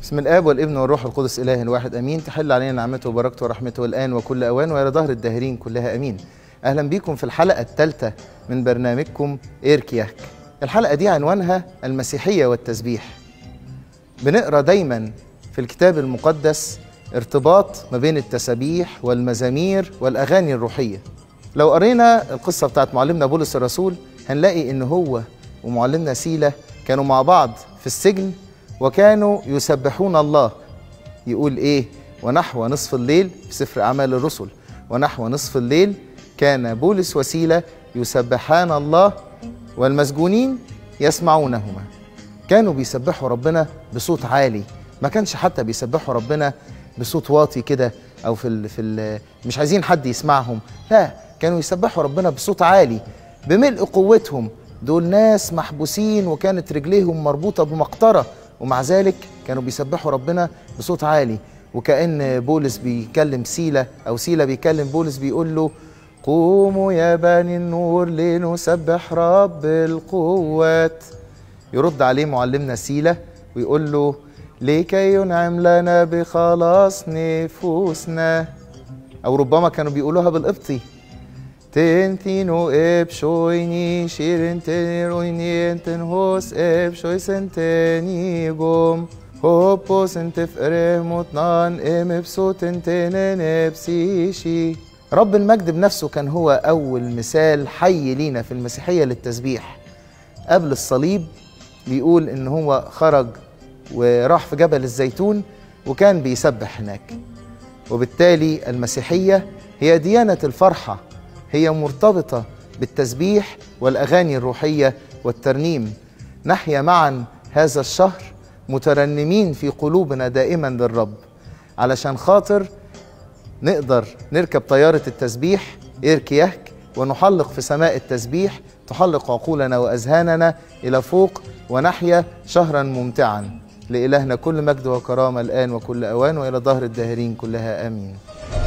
بسم الاب والابن والروح القدس اله واحد امين تحل علينا نعمته وبركته ورحمته الان وكل اوان والى ظهر الداهرين كلها امين اهلا بيكم في الحلقه الثالثه من برنامجكم ايركياك الحلقه دي عنوانها المسيحيه والتسبيح بنقرا دايما في الكتاب المقدس ارتباط ما بين التسابيح والمزامير والاغاني الروحيه لو قرينا القصه بتاعت معلمنا بولس الرسول هنلاقي ان هو ومعلمنا سيلا كانوا مع بعض في السجن وكانوا يسبحون الله يقول ايه ونحو نصف الليل في سفر اعمال الرسل ونحو نصف الليل كان بولس وسيله يسبحان الله والمسجونين يسمعونهما كانوا بيسبحوا ربنا بصوت عالي ما كانش حتى بيسبحوا ربنا بصوت واطي كده او في ال في ال مش عايزين حد يسمعهم لا كانوا يسبحوا ربنا بصوت عالي بملء قوتهم دول ناس محبوسين وكانت رجليهم مربوطه بمقطره ومع ذلك كانوا بيسبحوا ربنا بصوت عالي وكأن بولس بيكلم سيلة أو سيلة بيكلم بولس بيقول له قوموا يا بني النور لنسبح رب القوات يرد عليه معلمنا سيلة ويقول له لكي ينعم لنا بخلاص نفوسنا أو ربما كانوا بيقولوها بالقبطي تنتينو ابشويني شيرن تنيرويني انتن هوس ابشوي سنتيني جوم هوبو سنتف ارموتنان ام بصوت انتنن بسيشي رب المجد بنفسه كان هو أول مثال حي لينا في المسيحية للتسبيح قبل الصليب بيقول إن هو خرج وراح في جبل الزيتون وكان بيسبح هناك وبالتالي المسيحية هي ديانة الفرحة هي مرتبطة بالتسبيح والأغاني الروحية والترنيم نحيا معا هذا الشهر مترنمين في قلوبنا دائما للرب علشان خاطر نقدر نركب طيارة التسبيح إيركياك ونحلق في سماء التسبيح تحلق عقولنا وأذهاننا إلى فوق ونحيا شهرا ممتعا لإلهنا كل مجد وكرامة الآن وكل أوان وإلى ظهر الداهرين كلها آمين